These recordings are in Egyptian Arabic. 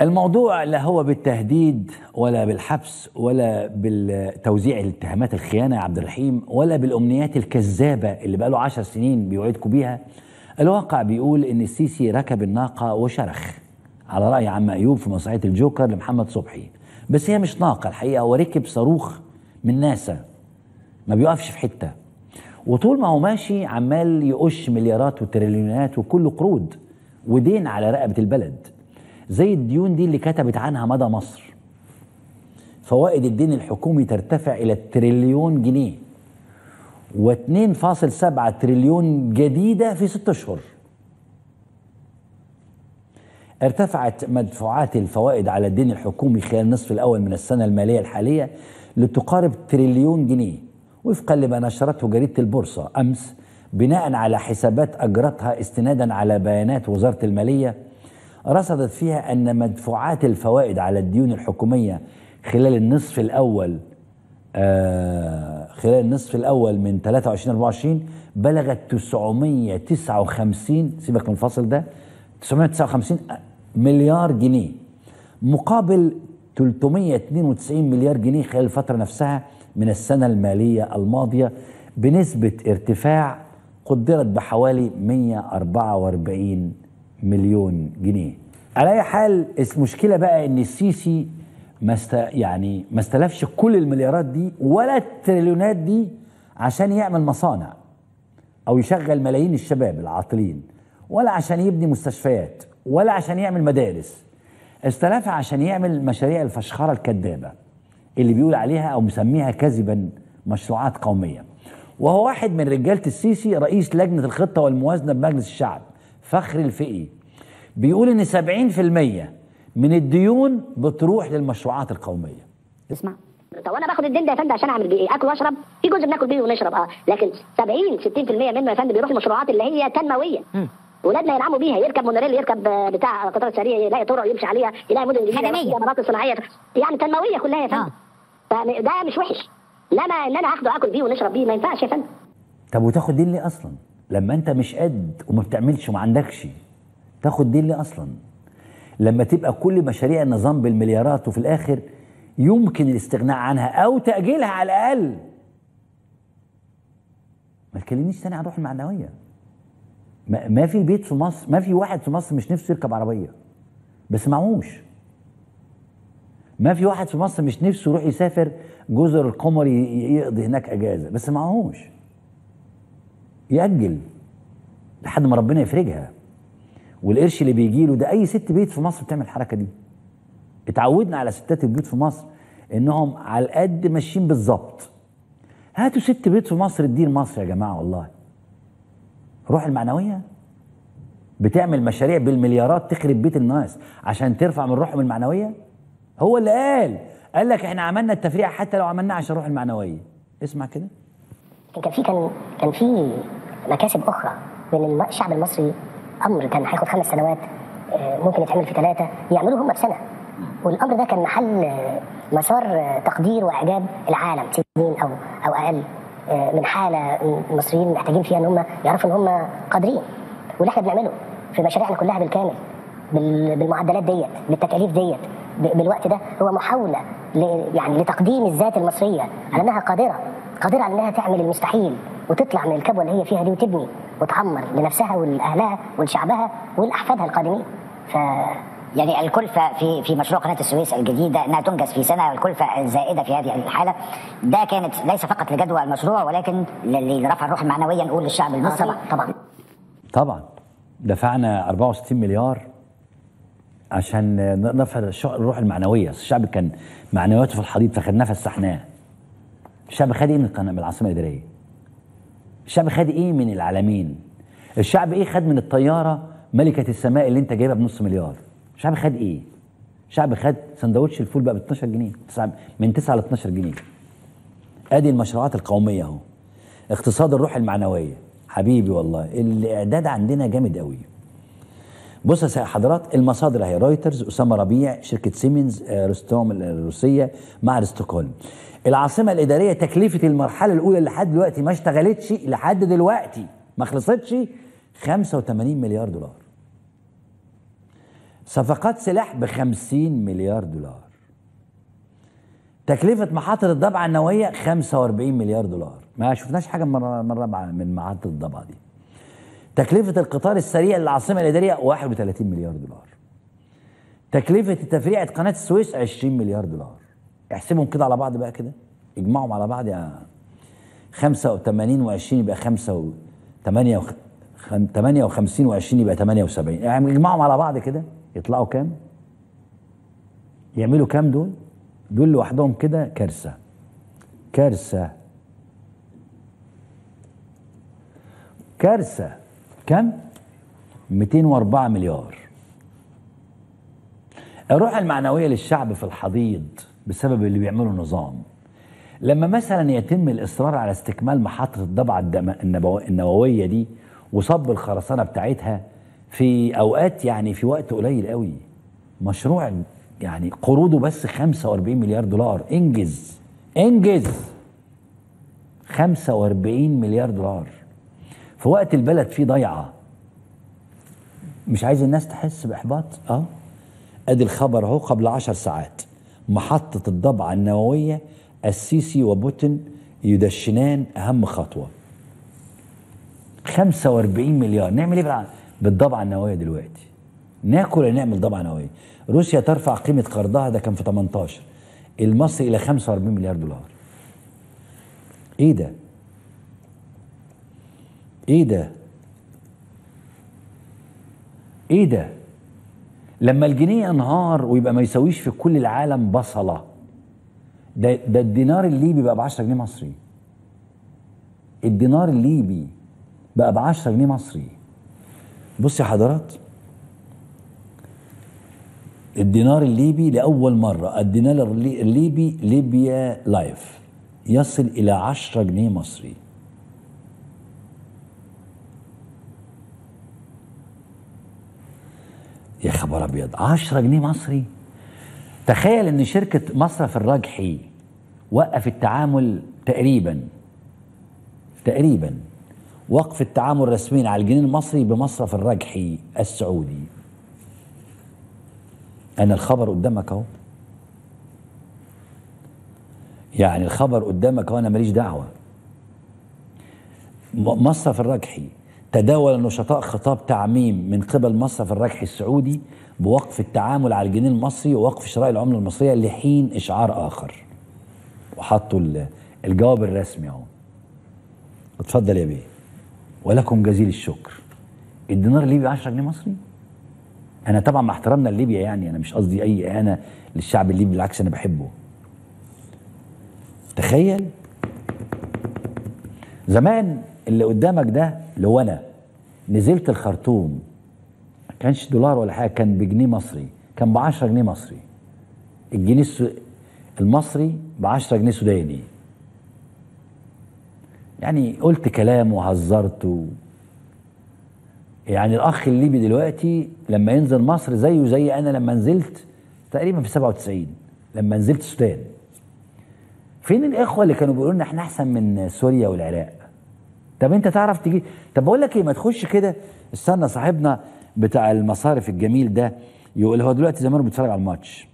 الموضوع لا هو بالتهديد ولا بالحبس ولا بالتوزيع الاتهامات الخيانه يا عبد الرحيم ولا بالامنيات الكذابه اللي بقاله عشر سنين بيوعدكم بيها الواقع بيقول ان السيسي ركب الناقه وشرخ على راي عم ايوب في مسرحيه الجوكر لمحمد صبحي بس هي مش ناقه الحقيقه هو ركب صاروخ من ناسا ما بيقفش في حته وطول ما هو ماشي عمال يقش مليارات وتريليونات وكله قروض ودين على رقبه البلد زي الديون دي اللي كتبت عنها مدى مصر فوائد الدين الحكومي ترتفع الى تريليون جنيه و2.7 تريليون جديده في ست اشهر ارتفعت مدفوعات الفوائد على الدين الحكومي خلال النصف الاول من السنه الماليه الحاليه لتقارب تريليون جنيه وفقا لما نشرته جريده البورصه امس بناء على حسابات اجرتها استنادا على بيانات وزاره الماليه رصدت فيها ان مدفوعات الفوائد على الديون الحكوميه خلال النصف الاول آه خلال النصف الاول من 23 24 بلغت 959 سيبك من الفاصل ده 959 مليار جنيه مقابل 392 مليار جنيه خلال الفترة نفسها من السنة المالية الماضية بنسبة ارتفاع قدرت بحوالي 144 مليون جنيه على أي حال المشكلة بقى إن السيسي ما است يعني ما استلفش كل المليارات دي ولا التريليونات دي عشان يعمل مصانع أو يشغل ملايين الشباب العاطلين ولا عشان يبني مستشفيات ولا عشان يعمل مدارس استلفها عشان يعمل مشاريع الفشخرة الكذابة اللي بيقول عليها أو مسميها كذبا مشروعات قومية وهو واحد من رجالة السيسي رئيس لجنة الخطة والموازنة بمجلس الشعب فخر الفقي بيقول إن 70% من الديون بتروح للمشروعات القومية اسمع طب انا باخد الدين ده يا فندم عشان اعمل بيه ايه؟ اكل واشرب في جزء بناكل بيه ونشرب اه لكن 70 60% منه يا فندم بيروح للمشروعات اللي هي تنمويه ولادنا ينعموا بيها يركب مونوريل يركب بتاع قطار سريع يلاقي طرق يمشي عليها يلاقي مدن جديده مناطق صناعيه يعني تنمويه كلها يا فندم فده مش وحش انما ان انا اخده اكل بيه ونشرب بيه ما ينفعش يا فندم طب وتاخد دين ليه اصلا لما انت مش قد وما بتعملش وما عندكش تاخد دين ليه اصلا لما تبقى كل مشاريع النظام بالمليارات وفي الاخر يمكن الاستغناء عنها او تاجيلها على الاقل ما تكلمنيش تاني عن روح المعنويه ما ما في بيت في مصر ما في واحد في مصر مش نفسه يركب عربيه بس معهوش ما في واحد في مصر مش نفسه يروح يسافر جزر القمر ي- يقضي هناك اجازه بس معهوش يأجل لحد ما ربنا يفرجها والقرش اللي بيجي له ده اي ست بيت في مصر بتعمل الحركه دي اتعودنا على ستات البيوت في مصر انهم على القد ماشيين بالظبط هاتوا ست بيت في مصر تدير مصر يا جماعه والله روح المعنويه بتعمل مشاريع بالمليارات تخرب بيت الناس عشان ترفع من روحهم المعنويه هو اللي قال قال لك احنا عملنا التفريع حتى لو عملناه عشان روح المعنويه اسمع كده كان في كان كان في مكاسب اخرى من الم- الشعب المصري امر كان هياخد خمس سنوات آه، ممكن يتعمل في ثلاثه يعملوه هم بسنه والامر ده كان محل آه، مسار آه، تقدير واعجاب العالم سنين او او اقل آه، من حاله المصريين محتاجين فيها ان هم يعرفوا ان هم قادرين واللي احنا بنعمله في مشاريعنا كلها بالكامل بال- بالمعدلات ديت بالتكاليف ديت ب- بالوقت ده هو محاوله ل- يعني لتقديم الذات المصريه على انها قادره قادره على انها تعمل المستحيل وتطلع من الكبوه اللي هي فيها دي وتبني وتعمر لنفسها ولاهلها ولشعبها ولاحفادها القادمين ف يعني الكلفة في في مشروع قناة السويس الجديدة انها تنجز في سنة الكلفة الزائدة في هذه الحالة ده كانت ليس فقط لجدوى المشروع ولكن ل- لرفع الروح المعنوية نقول للشعب آه المصري طبعا طبعا طبعا دفعنا 64 مليار عشان ن- نرفع الش- الروح المعنويه الشعب كان معنوياته في الحضيض فخدناه فسحناه الشعب خد ايه من القناه من العاصمه الاداريه الشعب خد ايه من العالمين الشعب ايه خد من الطياره ملكه السماء اللي انت جايبها بنص مليار الشعب خد ايه الشعب خد سندوتش الفول بقى ب 12 جنيه تسعة- من 9 ل 12 جنيه ادي المشروعات القوميه اهو اقتصاد الروح المعنويه حبيبي والله الاعداد عندنا جامد قوي بص يا سيد حضرات المصادر اهي رويترز اسامه ربيع شركه سيمنز آه، روستوم الروسيه معهد ستوكهولم العاصمه الاداريه تكلفه المرحله الاولى اللي لحد دلوقتي ما اشتغلتش لحد دلوقتي ما خلصتش 85 مليار دولار صفقات سلاح ب 50 مليار دولار تكلفة محطة الضبعة النووية 45 مليار دولار ما شفناش حاجة مرة مرة مع- من محطة الضبعة دي تكلفة القطار السريع للعاصمة الإدارية 31 مليار دولار تكلفة تفريعة قناة السويس 20 مليار دولار احسبهم كده على بعض بقى كده اجمعهم على بعض يا 85 و20 يبقى 5 و 8 و 58 و20 يبقى 78 يعني اجمعهم على بعض كده يطلعوا كام؟ يعملوا كام دول؟ دول لوحدهم كده كارثة كارثة كارثة كم؟ 204 مليار الروح المعنوية للشعب في الحضيض بسبب اللي بيعمله النظام لما مثلا يتم الإصرار على استكمال محطة الضبعة الدم- النبو- النووية دي وصب الخرسانة بتاعتها في أوقات يعني في وقت قليل قوي مشروع يعني قروضه بس 45 مليار دولار انجز انجز 45 مليار دولار في وقت البلد فيه ضيعه مش عايز الناس تحس باحباط اه ادي الخبر اهو قبل عشر ساعات محطة الضبعة النووية السيسي وبوتين يدشنان أهم خطوة 45 مليار نعمل ايه بقى بالضبعة النووية دلوقتي ناكل ولا نعمل ضبعة نووية روسيا ترفع قيمة قرضها ده كان في 18 المصري إلى 45 مليار دولار ايه ده ايه ده ايه ده لما الجنيه ينهار ويبقى ما يساويش في كل العالم بصله ده ده الدينار الليبي بقى ب 10 جنيه مصري الدينار الليبي بقى ب 10 جنيه مصري بص يا حضرات الدينار الليبي لأول مرة الدينار اللي- الليبي ليبيا لايف يصل إلى 10 جنيه مصري يا خبر ابيض 10 جنيه مصري تخيل ان شركه مصرف الرجحي وقف التعامل تقريبا تقريبا وقف التعامل رسميا على الجنيه المصري بمصرف الرجحي السعودي انا الخبر قدامك اهو يعني الخبر قدامك اهو انا ماليش دعوه م- مصرف الرجحي تداول النشطاء خطاب تعميم من قبل مصرف الرجحي السعودي بوقف التعامل على الجنيه المصري ووقف شراء العمله المصريه لحين اشعار اخر وحطوا ال- الجواب الرسمي اهو اتفضل يا بيه ولكم جزيل الشكر الدينار الليبي 10 جنيه مصري انا طبعا مع احترامنا لليبيا يعني انا مش قصدي اي اهانه للشعب الليبي بالعكس انا بحبه تخيل زمان اللي قدامك ده اللي هو انا نزلت الخرطوم ما كانش دولار ولا حاجه كان بجنيه مصري كان ب 10 جنيه مصري الجنيه السو... المصري ب 10 جنيه سوداني يعني قلت كلام وهزرت و... يعني الاخ الليبي دلوقتي لما ينزل مصر زيه زي انا لما نزلت تقريبا في 97 لما نزلت السودان فين الاخوه اللي كانوا بيقولوا لنا احنا احسن من سوريا والعراق طب انت تعرف تجي طب بقول لك ايه ما تخش كده استنى صاحبنا بتاع المصارف الجميل ده يقول هو دلوقتي زمانه بيتفرج على الماتش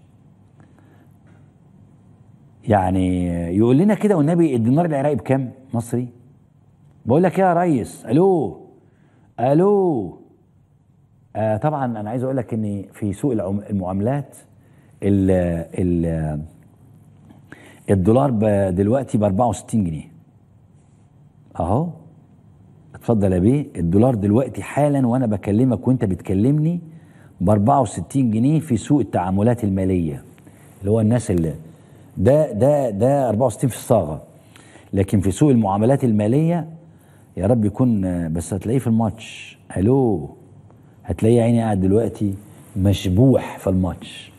يعني يقول لنا كده والنبي الدينار العراقي بكام مصري بقول لك ايه يا ريس الو الو آه طبعا انا عايز اقول لك ان في سوق العم- المعاملات ال ال الدولار ب- دلوقتي ب 64 جنيه اهو اتفضل يا بيه الدولار دلوقتي حالا وانا بكلمك وانت بتكلمني ب 64 جنيه في سوق التعاملات الماليه اللي هو الناس اللي ده ده ده 64 في الصاغه لكن في سوق المعاملات الماليه يا رب يكون آه، بس هتلاقيه في الماتش الو هتلاقيه عيني قاعد دلوقتي مشبوح في الماتش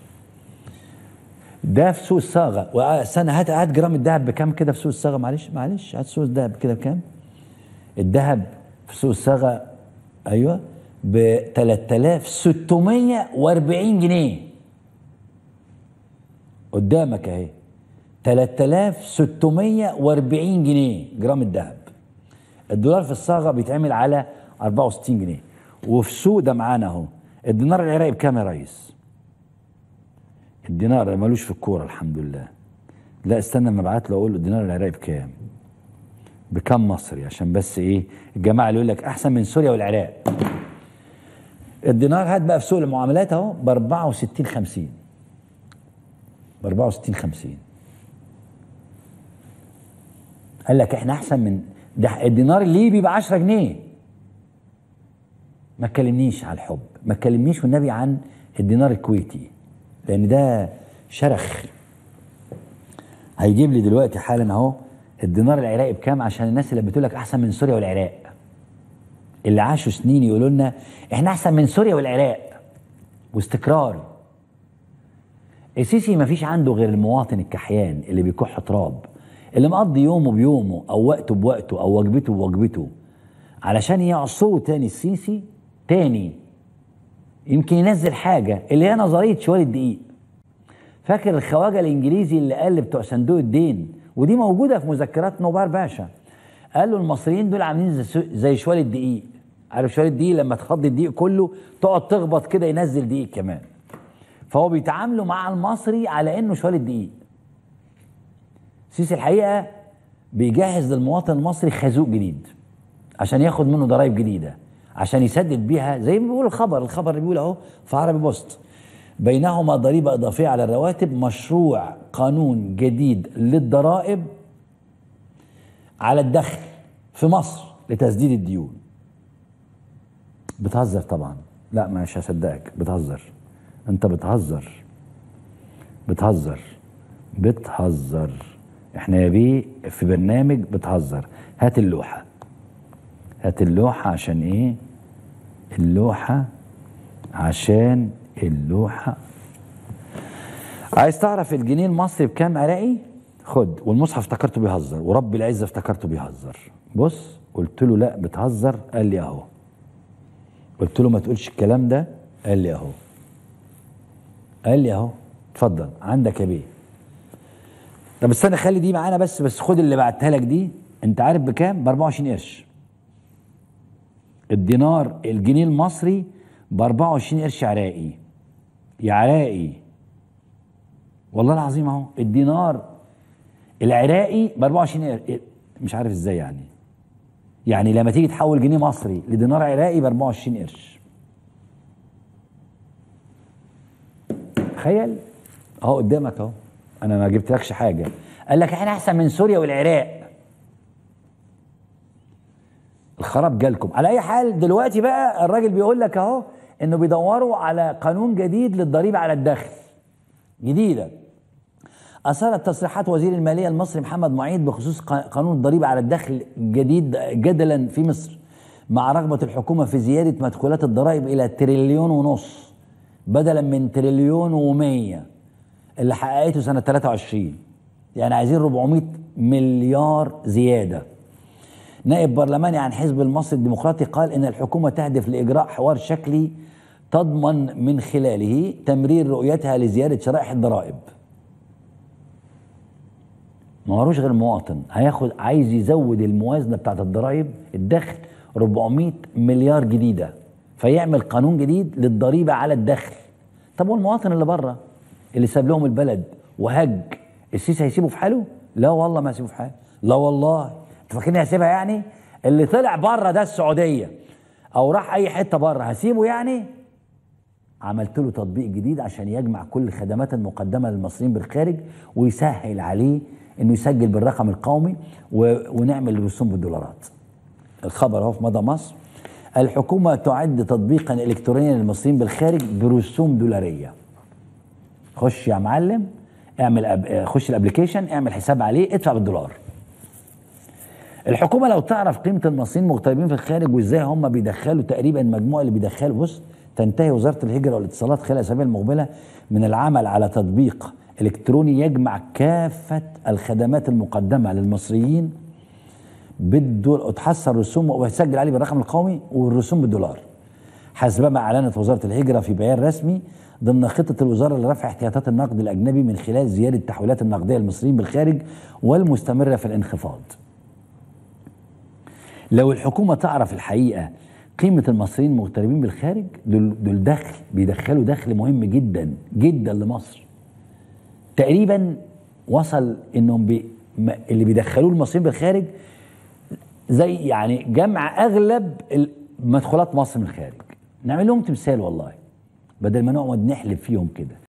ده في سوق الصاغه واستنى هات هات جرام الذهب بكام كده في سوق الصاغه معلش معلش هات سوق الذهب كده بكام الذهب في سوق الصاغه ايوه ب 3640 جنيه قدامك اهي 3640 جنيه جرام الذهب الدولار في الصاغه بيتعمل على 64 جنيه وفي سوق ده معانا اهو الدينار العراقي بكام يا ريس؟ الدينار ملوش في الكوره الحمد لله لا استنى اما ابعت له اقول له الدينار العراقي بكام بكام مصري عشان بس ايه الجماعه اللي يقول لك احسن من سوريا والعراق الدينار هات بقى في سوق المعاملات اهو ب 64 50 ب 64 50 قال لك احنا احسن من ده الدينار الليبي ب 10 جنيه ما تكلمنيش على الحب ما تكلمنيش والنبي عن الدينار الكويتي لان ده شرخ هيجيب لي دلوقتي حالا اهو الدينار العراقي بكام عشان الناس اللي بتقول لك احسن من سوريا والعراق اللي عاشوا سنين يقولوا لنا احنا احسن من سوريا والعراق واستقرار السيسي ما فيش عنده غير المواطن الكحيان اللي بيكح تراب اللي مقضي يومه بيومه او وقته بوقته او وجبته بوجبته علشان يعصوه تاني السيسي تاني يمكن ينزل حاجه اللي هي نظريه شوال الدقيق فاكر الخواجه الانجليزي اللي قال بتوع صندوق الدين ودي موجوده في مذكرات نوبار باشا قال له المصريين دول عاملين زي- زي شوال الدقيق عارف شوال الدقيق لما تفضي الدقيق كله تقعد تخبط كده ينزل دقيق كمان فهو بيتعاملوا مع المصري على انه شوال الدقيق سيسي الحقيقه بيجهز للمواطن المصري خازوق جديد عشان ياخد منه ضرائب جديده عشان يسدد بيها زي ما بيقول الخبر الخبر اللي بيقول اهو في عربي بوست بينهما ضريبه اضافيه على الرواتب مشروع قانون جديد للضرائب على الدخل في مصر لتسديد الديون بتهزر طبعا لا مش هصدقك بتهزر انت بتهزر بتهزر بتهزر احنا يا بيه في برنامج بتهزر هات اللوحة هات اللوحة عشان ايه اللوحة عشان اللوحة عايز تعرف الجنيه المصري بكام عراقي خد والمصحف افتكرته بيهزر ورب العزة افتكرته بيهزر بص قلت له لا بتهزر قال لي اهو قلت له ما تقولش الكلام ده قال لي اهو قال لي اهو اتفضل عندك يا بيه طب استنى خلي دي معانا بس بس خد اللي بعتها لك دي انت عارف بكام ب 24 قرش الدينار الجنيه المصري ب 24 قرش عراقي يا عراقي والله العظيم اهو الدينار العراقي ب 24 قرش مش عارف ازاي يعني يعني لما تيجي تحول جنيه مصري لدينار عراقي ب 24 قرش تخيل اهو قدامك اهو انا ما جبتلكش حاجه قال لك احنا احسن من سوريا والعراق الخراب جالكم على اي حال دلوقتي بقى الراجل بيقول لك اهو انه بيدوروا على قانون جديد للضريبه على الدخل جديده اثارت تصريحات وزير الماليه المصري محمد معيد بخصوص ق- قانون الضريبه على الدخل جديد جدلا في مصر مع رغبه الحكومه في زياده مدخولات الضرائب الى تريليون ونص بدلا من تريليون ومية اللي حققته سنه 23 يعني عايزين 400 مليار زياده نائب برلماني عن حزب المصري الديمقراطي قال ان الحكومه تهدف لاجراء حوار شكلي تضمن من خلاله تمرير رؤيتها لزياده شرائح الضرائب ما وروش غير مواطن هياخد عايز يزود الموازنه بتاعت الضرائب الدخل 400 مليار جديده فيعمل قانون جديد للضريبه على الدخل طب والمواطن اللي بره اللي ساب لهم البلد وهج السيسي هيسيبه في حاله لا والله ما هيسيبه في حاله لا والله انتوا فاكرين هيسيبها يعني اللي طلع بره ده السعوديه او راح اي حته بره هسيبه يعني عملت له تطبيق جديد عشان يجمع كل الخدمات المقدمه للمصريين بالخارج ويسهل عليه انه يسجل بالرقم القومي و... ونعمل رسوم بالدولارات. الخبر اهو في مدى مصر الحكومه تعد تطبيقا الكترونيا للمصريين بالخارج برسوم دولاريه. خش يا معلم اعمل أب... خش الابلكيشن اعمل حساب عليه ادفع بالدولار. الحكومه لو تعرف قيمه المصريين المغتربين في الخارج وازاي هم بيدخلوا تقريبا المجموع اللي بيدخلوا بص تنتهي وزاره الهجره والاتصالات خلال الاسابيع المقبله من العمل على تطبيق الكتروني يجمع كافه الخدمات المقدمه للمصريين بالدول تحصل رسوم ويسجل عليه بالرقم القومي والرسوم بالدولار حسب ما اعلنت وزاره الهجره في بيان رسمي ضمن خطه الوزاره لرفع احتياطات النقد الاجنبي من خلال زياده التحويلات النقديه للمصريين بالخارج والمستمره في الانخفاض. لو الحكومه تعرف الحقيقه قيمه المصريين المغتربين بالخارج دول دول دخل بيدخلوا دخل مهم جدا جدا لمصر تقريبا وصل انهم بي ما- اللي بيدخلوه المصريين بالخارج زي يعني جمع اغلب ال- مدخولات مصر من الخارج نعمل لهم تمثال والله بدل ما نقعد نحلب فيهم كده